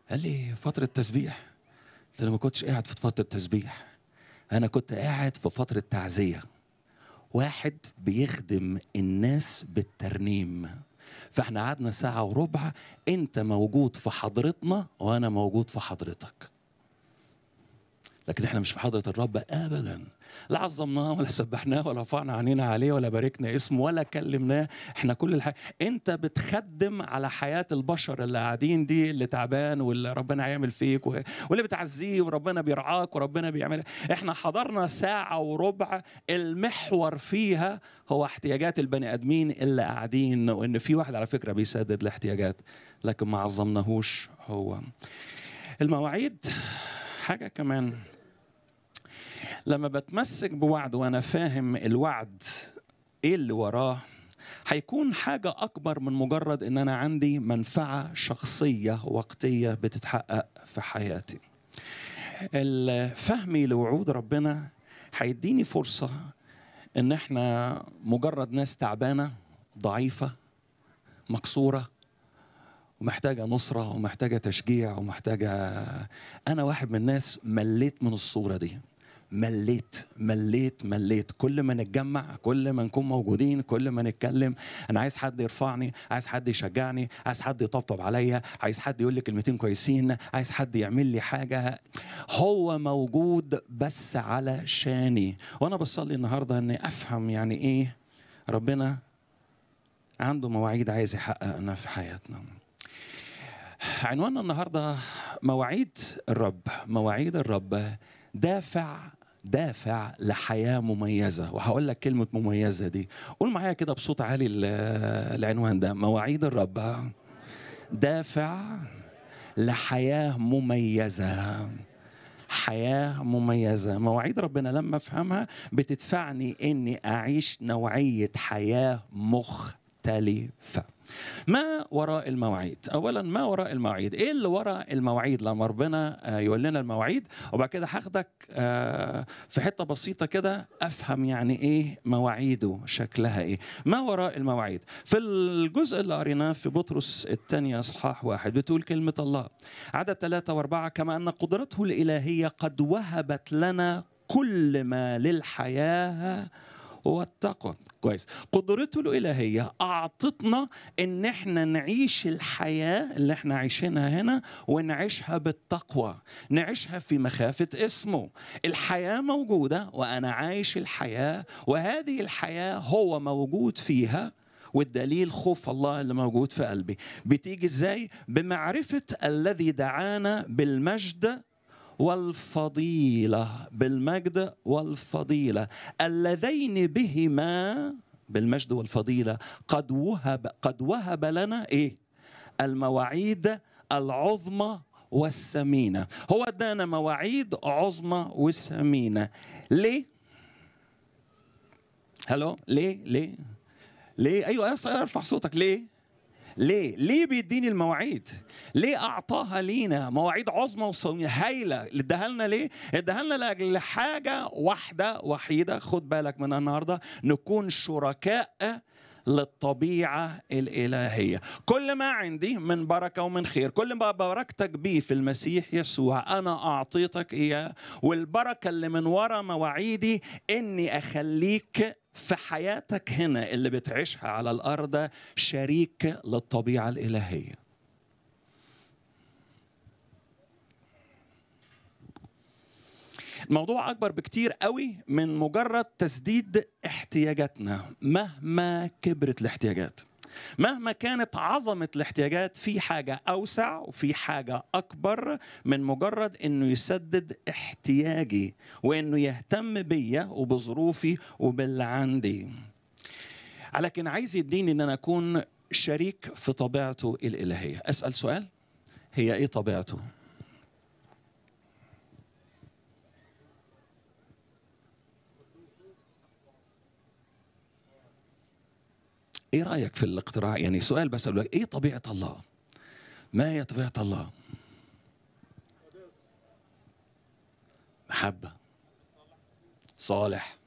قال لي فترة تسبيح قلت له ما كنتش قاعد في فترة تسبيح أنا كنت قاعد في فترة تعزية واحد بيخدم الناس بالترنيم فاحنا قعدنا ساعة وربع انت موجود في حضرتنا وانا موجود في حضرتك لكن احنا مش في حضرة الرب ابدا لا عظمناه ولا سبحناه ولا رفعنا عينينا عليه ولا باركنا اسمه ولا كلمناه احنا كل الحاجة انت بتخدم على حياة البشر اللي قاعدين دي اللي تعبان واللي ربنا هيعمل فيك و- واللي بتعزيه وربنا بيرعاك وربنا بيعمل احنا حضرنا ساعة وربع المحور فيها هو احتياجات البني ادمين اللي قاعدين وان في واحد على فكرة بيسدد الاحتياجات لكن ما عظمناهوش هو المواعيد حاجة كمان لما بتمسك بوعد وانا فاهم الوعد ايه اللي وراه هيكون حاجة أكبر من مجرد إن أنا عندي منفعة شخصية وقتية بتتحقق في حياتي. فهمي لوعود ربنا هيديني فرصة إن إحنا مجرد ناس تعبانة ضعيفة مكسورة ومحتاجة نصرة ومحتاجة تشجيع ومحتاجة أنا واحد من الناس مليت من الصورة دي مليت مليت مليت كل ما نتجمع كل ما نكون موجودين كل ما نتكلم انا عايز حد يرفعني عايز حد يشجعني عايز حد يطبطب عليا عايز حد يقول لي كلمتين كويسين عايز حد يعمل لي حاجه هو موجود بس علشاني وانا بصلي النهارده اني افهم يعني ايه ربنا عنده مواعيد عايز يحققنا في حياتنا عنواننا النهارده مواعيد الرب مواعيد الرب دافع دافع لحياة مميزة وهقول لك كلمة مميزة دي قول معايا كده بصوت عالي ال- العنوان ده مواعيد الرب دافع لحياة مميزة حياة مميزة مواعيد ربنا لما أفهمها بتدفعني إني أعيش نوعية حياة مختلفة ما وراء المواعيد اولا ما وراء المواعيد ايه اللي وراء المواعيد لما ربنا آه، يقول لنا المواعيد وبعد كده هاخدك آه، في حته بسيطه كده افهم يعني ايه مواعيده شكلها ايه ما وراء المواعيد في الجزء اللي قريناه في بطرس الثانية اصحاح واحد بتقول كلمه الله عدد ثلاثة واربعة كما ان قدرته الالهيه قد وهبت لنا كل ما للحياه والتقوى كويس قدرته الإلهية أعطتنا إن إحنا نعيش الحياة اللي إحنا عايشينها هنا ونعيشها بالتقوى نعيشها في مخافة اسمه الحياة موجودة وأنا عايش الحياة وهذه الحياة هو موجود فيها والدليل خوف الله اللي موجود في قلبي بتيجي ازاي بمعرفة الذي دعانا بالمجد والفضيلة بالمجد والفضيلة اللذين بهما بالمجد والفضيلة قد وهب قد وهب لنا ايه؟ المواعيد العظمى والثمينة هو ادانا مواعيد عظمى والثمينة ليه؟ هلو ليه ليه ليه ايوه يا صغير ارفع صوتك ليه ليه؟ ليه بيديني المواعيد؟ ليه أعطاها لينا مواعيد عظمى وصومية هايلة؟ اداها لنا ليه؟ اداها لنا لأجل حاجة واحدة وحيدة خد بالك منها النهاردة نكون شركاء للطبيعة الإلهية كل ما عندي من بركة ومن خير كل ما بركتك بيه في المسيح يسوع أنا أعطيتك إياه والبركة اللي من ورا مواعيدي إني أخليك في حياتك هنا اللي بتعيشها على الأرض شريك للطبيعة الإلهية الموضوع أكبر بكتير قوي من مجرد تسديد احتياجاتنا مهما كبرت الاحتياجات مهما كانت عظمة الاحتياجات في حاجة أوسع وفي حاجة أكبر من مجرد إنه يسدد احتياجي وإنه يهتم بيا وبظروفي وباللي عندي لكن عايز يديني إن أنا أكون شريك في طبيعته الإلهية أسأل سؤال هي إيه طبيعته؟ ايه رايك في الاقتراع يعني سؤال بس أقول لك ايه طبيعه الله ما هي طبيعه الله محبه صالح